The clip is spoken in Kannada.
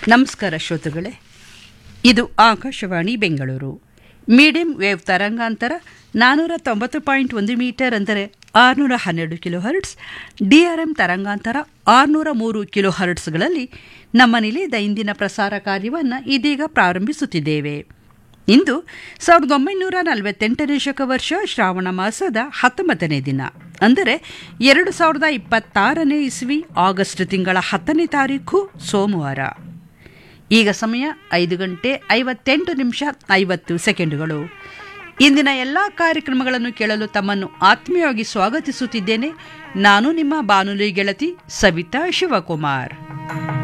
ನಮಸ್ಕಾರ ಶ್ರೋತೃಗಳೇ ಇದು ಆಕಾಶವಾಣಿ ಬೆಂಗಳೂರು ಮೀಡಿಯಂ ವೇವ್ ತರಂಗಾಂತರ ನಾನ್ನೂರ ತೊಂಬತ್ತು ಪಾಯಿಂಟ್ ಒಂದು ಮೀಟರ್ ಅಂದರೆ ಆರುನೂರ ಹನ್ನೆರಡು ಕಿಲೋ ಹರ್ಟ್ಸ್ ಡಿಆರ್ಎಂ ತರಂಗಾಂತರ ಆರುನೂರ ಮೂರು ಕಿಲೋ ಹರ್ಟ್ಸ್ಗಳಲ್ಲಿ ನಮ್ಮ ನಿಲಯದ ಇಂದಿನ ಪ್ರಸಾರ ಕಾರ್ಯವನ್ನು ಇದೀಗ ಪ್ರಾರಂಭಿಸುತ್ತಿದ್ದೇವೆ ಇಂದು ಸಾವಿರದ ಒಂಬೈನೂರ ನಲವತ್ತೆಂಟನೇ ಶಕವರ್ಷ ಶ್ರಾವಣ ಮಾಸದ ಹತ್ತೊಂಬತ್ತನೇ ದಿನ ಅಂದರೆ ಎರಡು ಸಾವಿರದ ಇಪ್ಪತ್ತಾರನೇ ಇಸ್ವಿ ಆಗಸ್ಟ್ ತಿಂಗಳ ಹತ್ತನೇ ತಾರೀಖು ಸೋಮವಾರ ಈಗ ಸಮಯ ಐದು ಗಂಟೆ ಐವತ್ತೆಂಟು ನಿಮಿಷ ಐವತ್ತು ಸೆಕೆಂಡುಗಳು ಇಂದಿನ ಎಲ್ಲ ಕಾರ್ಯಕ್ರಮಗಳನ್ನು ಕೇಳಲು ತಮ್ಮನ್ನು ಆತ್ಮೀಯವಾಗಿ ಸ್ವಾಗತಿಸುತ್ತಿದ್ದೇನೆ ನಾನು ನಿಮ್ಮ ಬಾನುಲಿ ಗೆಳತಿ ಸವಿತಾ ಶಿವಕುಮಾರ್